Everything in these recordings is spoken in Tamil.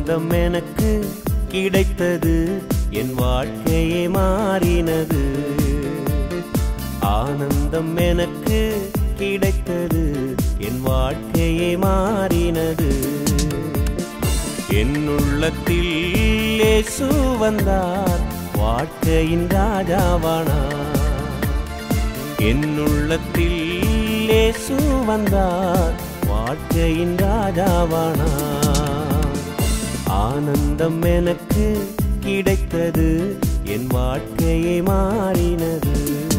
ஆனந்தம் எனக்கு கிடைத்தது என் வாழ்க்கையே மாறினது ஆனந்தம் எனக்கு கிடைத்தது என் வாழ்க்கையே மாறினது என் உள்ளத்தில் இயேசு வந்தார் வாழ்க்கையின் ராஜாவானார் என் உள்ளத்தில் இயேசு வந்தார் வாழ்க்கையின் ராஜாவானார் ஆனந்தம் எனக்கு கிடைத்தது என் வாழ்க்கையை மாறினது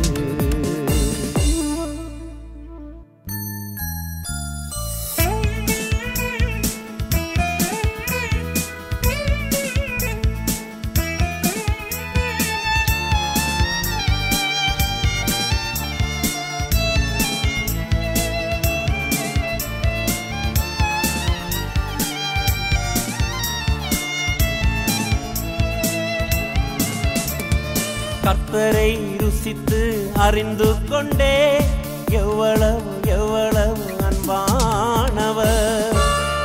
கர்த்தரை ருசித்து அறிந்து கொண்டே எவ்வளவு எவ்வளவு அன்பானவர்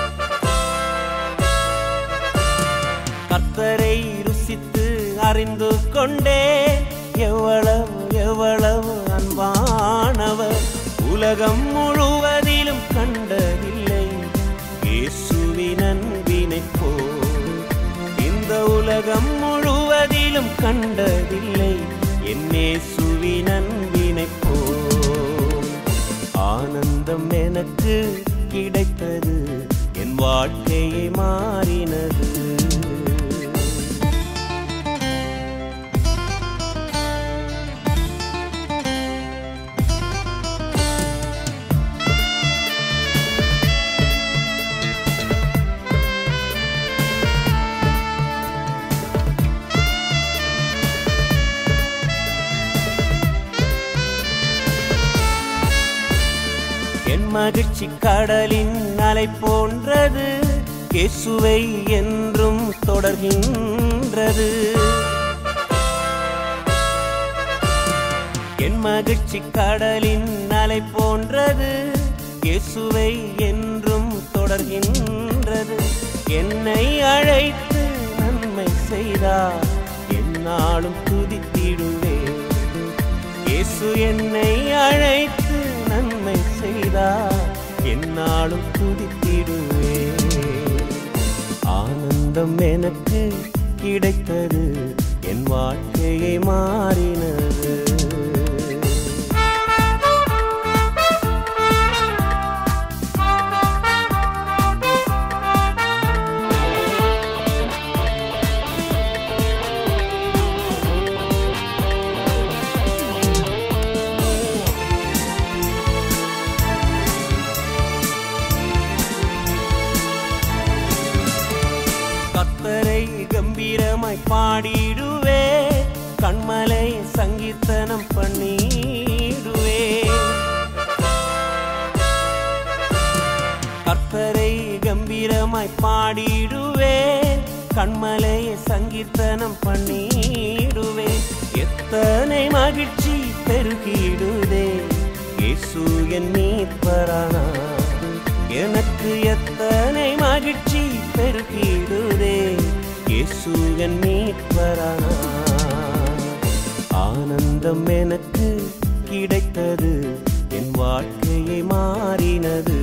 கர்த்தரை ருசித்து அறிந்து கொண்டே எவ்வளவு எவ்வளவு அன்பானவர் உலகம் முழுவதிலும் கண்டதில்லை இயேசுவின் அன்பினைப் போல் இந்த உலகம் முழுவதிலும் கண்டதில்லை என்னே சுவினன்பினைப் போல் ஆனந்தம் எனக்கு கிடைத்தது என் வாழ்க்கையை மாறினது என் மகிழ்ச்சி கடலின் அலை போன்றது இயேசுவை என்றும் தொடர்கின்றது என் மகிழ்ச்சி கடலின் அலை போன்றது இயேசுவை என்றும் தொடர்கின்றது என்னை அழைத்து நன்மை செய்தார் என்னாலும் துதித்திடுவேன் இயேசு என்னை அழைத்து நன்மை செய்தார் என்னாலும் துதித்திடுவே ஆனந்தம் எனக்கு கிடைத்தது என் வாழ்க்கையை மாறினது கர்த்தரை கம்பீரமாய் பாடிடுவே கண்மலை சங்கீர்த்தனம் பண்ணிடுவே கர்த்தரை கம்பீரமாய் பாடிடுவே கண்மலை சங்கீர்த்தனம் பண்ணிடுவே எத்தனை மகிழ்ச்சி பெருகிடுதே இயேசு என் மீட்பரானா எனக்கு எத்தனை மகிழ்ச்சி பெருகிடுதே இயேசு என் மீட்பரானா ஆனந்தம் எனக்கு கிடைத்தது என் வாழ்க்கையை மாறினது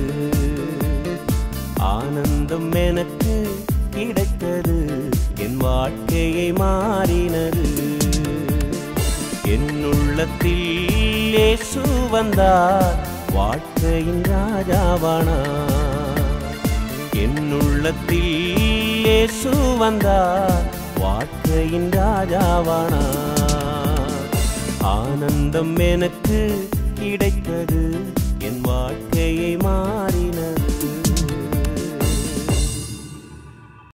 ஆனந்தம் எனக்கு கிடைத்தது என் வாழ்க்கையை மாறினது என் உள்ளத்தில் இயேசு வந்தார் வாழ்க்கையின் ராஜாவானார் என் உள்ளத்தில் இயேசு வந்தார் வாழ்க்கையின் ராஜாவானார் ஆனந்தம் எனக்கு கிடைத்தது